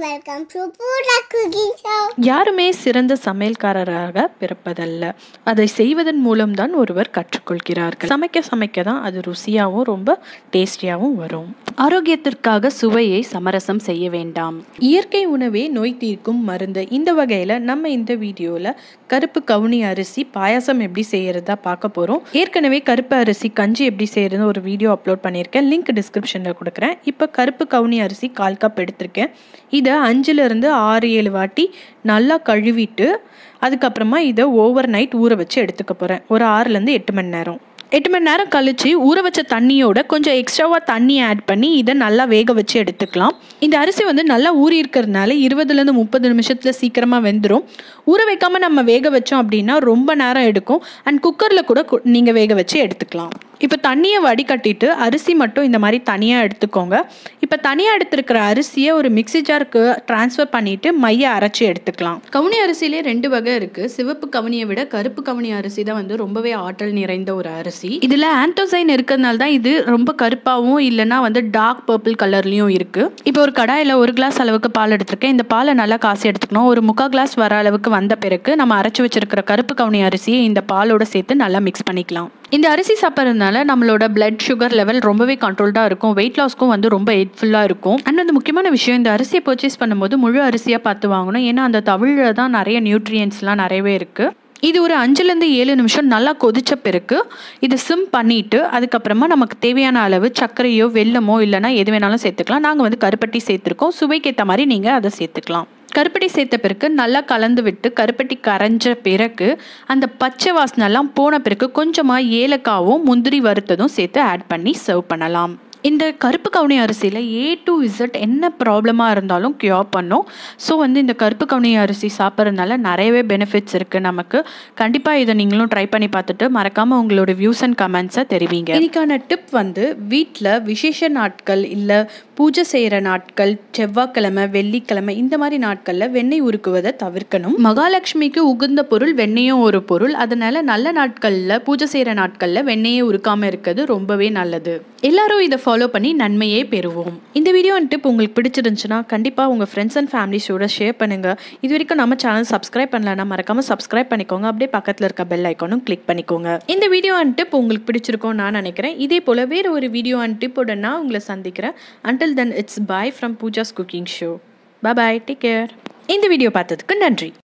welcome to பூரா cooking show யாருமே சிறந்த சமையல்காரராக பிறப்பதல்ல அதை செய்வதன் மூலம்தான் ஒருவர் கற்றுக்கொள்கிறார்கள் சமைக்க சமைக்க தான் அது ருசியாகவும் ரொம்ப டேஸ்டியாகவும் வரும் ஆரோக்கியத்திற்காக சுவையை சமரசம் செய்ய வேண்டாம் இயற்கை உணவே நோய் தீர்க்கும் மருந்து இந்த வகையில் நம்ம இந்த வீடியோவில் கருப்பு கவுனி அரிசி பாயாசம் எப்படி செய்யறதா பார்க்க போகிறோம் ஏற்கனவே கருப்பு அரிசி கஞ்சி எப்படி செய்யறது ஒரு வீடியோ அப்லோட் பண்ணியிருக்கேன் லிங்க் டிஸ்கிரிப்ஷனில் கொடுக்குறேன் இப்போ கருப்பு கவுனி அரிசி கால் கப் எடுத்திருக்கேன் இதை அஞ்சுலேருந்து ஆறு ஏழு வாட்டி நல்லா கழுவிட்டு அதுக்கப்புறமா இதை ஓவர் நைட் ஊற வச்சு எடுத்துக்க போகிறேன் ஒரு ஆறுலேருந்து எட்டு மணி நேரம் எட்டு மணி நேரம் கழிச்சு ஊற வச்ச தண்ணியோட கொஞ்சம் எக்ஸ்ட்ராவாக தண்ணி ஆட் பண்ணி இதை நல்லா வேக வச்சு எடுத்துக்கலாம் இந்த அரிசி வந்து நல்லா ஊறி இருக்கிறதுனால இருபதுலேருந்து முப்பது நிமிஷத்தில் சீக்கிரமாக வெந்துடும் ஊற வைக்காமல் நம்ம வேக வச்சோம் அப்படின்னா ரொம்ப நேரம் எடுக்கும் அண்ட் குக்கரில் கூட நீங்கள் வேக வச்சு எடுத்துக்கலாம் இப்போ தண்ணியை வடிகட்டிட்டு அரிசி மட்டும் இந்த மாதிரி தனியாக எடுத்துக்கோங்க இப்போ தனியாக எடுத்துருக்கிற அரிசியை ஒரு மிக்ஸி ஜாருக்கு ட்ரான்ஸ்ஃபர் பண்ணிவிட்டு மைய அரைச்சி எடுத்துக்கலாம் கவுனி அரிசியிலே ரெண்டு வகை இருக்கு சிவப்பு கவுனியை விட கருப்பு கவுனி அரிசி தான் வந்து ரொம்பவே ஆற்றல் நிறைந்த ஒரு அரிசி இதில் ஆன்டோசைன் இருக்கிறதுனால தான் இது ரொம்ப கருப்பாகவும் இல்லைன்னா வந்து டார்க் பர்பிள் கலர்லேயும் இருக்குது இப்போ ஒரு கடாயில் ஒரு கிளாஸ் அளவுக்கு பால் எடுத்திருக்கேன் இந்த பாலை நல்லா காசி எடுத்துக்கணும் ஒரு முக்கால் கிளாஸ் வர அளவுக்கு வந்த பிறகு நம்ம அரைச்சி வச்சிருக்கிற கருப்பு கவுனி அரிசியை இந்த பாலோட சேர்த்து நல்லா மிக்ஸ் பண்ணிக்கலாம் இந்த அரிசி சாப்பிட்றதுனால நம்மளோட பிளட் சுகர் லெவல் ரொம்பவே கண்ட்ரோல்டாக இருக்கும் வெயிட் லாஸ்க்கும் வந்து ரொம்ப ஹெல்ப்ஃபுல்லாக இருக்கும் அண்ட் வந்து முக்கியமான விஷயம் இந்த அரிசியை பர்ச்சேஸ் பண்ணும்போது முழு அரிசியாக பார்த்து வாங்கணும் ஏன்னா அந்த தவிழில் தான் நிறைய நியூட்ரியன்ஸ்லாம் நிறையவே இருக்குது இது ஒரு அஞ்சுலேருந்து ஏழு நிமிஷம் நல்லா கொதிச்ச பிறகு இது சிம் பண்ணிவிட்டு அதுக்கப்புறமா நமக்கு தேவையான அளவு சர்க்கரையோ வெல்லமோ இல்லைனா எது வேணாலும் சேர்த்துக்கலாம் நாங்கள் வந்து கருப்பட்டி சேர்த்துருக்கோம் சுவைக்கேற்ற மாதிரி நீங்கள் அதை சேர்த்துக்கலாம் கருப்பட்டி சேர்த்த பிறகு நல்லா கலந்து விட்டு கருப்பட்டி கரைஞ்ச பிறகு அந்த பச்சை வாசனைலாம் போன பிறகு கொஞ்சமாக ஏலக்காவும் முந்திரி வறுத்ததும் சேர்த்து ஆட் பண்ணி சர்வ் பண்ணலாம் இந்த கருப்பு கவுனி அரிசியில் ஏ டு இசட் என்ன ப்ராப்ளமாக இருந்தாலும் க்யூர் பண்ணும் ஸோ வந்து இந்த கருப்பு கவுனி அரிசி சாப்பிட்றதுனால நிறையவே பெனிஃபிட்ஸ் இருக்குது நமக்கு கண்டிப்பாக இதை நீங்களும் ட்ரை பண்ணி பார்த்துட்டு மறக்காமல் உங்களோட வியூஸ் அண்ட் கமெண்ட்ஸை தெரிவிங்க இன்னைக்கான டிப் வந்து வீட்டில் விசேஷ நாட்கள் இல்லை பூஜை செய்கிற நாட்கள் செவ்வாய்க்கிழமை வெள்ளிக்கிழமை இந்த மாதிரி நாட்களில் வெண்ணெய் உருக்குவதை தவிர்க்கணும் மகாலட்சுமிக்கு உகுந்த பொருள் வெண்ணெயும் ஒரு பொருள் அதனால நல்ல நாட்களில் பூஜை செய்கிற நாட்களில் வெண்ணெயை உருக்காமல் இருக்கிறது ரொம்பவே நல்லது எல்லாரும் இதை ஃபாலோ பண்ணி நன்மையே பெறுவோம் இந்த வீடியோ டிப் உங்களுக்கு பிடிச்சிருந்துச்சுன்னா கண்டிப்பாக உங்கள் ஃப்ரெண்ட்ஸ் அண்ட் ஃபேமிலிஸோட ஷேர் பண்ணுங்கள் இது வரைக்கும் நம்ம சேனல் சப்ஸ்கிரைப் பண்ணலன்னா மறக்காமல் சப்ஸ்கிரைப் பண்ணிக்கோங்க அப்படியே பக்கத்தில் இருக்க பெல் ஐக்கானும் கிளிக் பண்ணிக்கோங்க இந்த வீடியோ அண்ட் டிப் உங்களுக்கு பிடிச்சிருக்கும் நான் நினைக்கிறேன் இதே போல் வேறு ஒரு வீடியோ அண்ட் டிப்போட நான் உங்களை சந்திக்கிறேன் until then it's bye from Pooja's cooking show bye take care இந்த வீடியோ பார்த்ததுக்கு நன்றி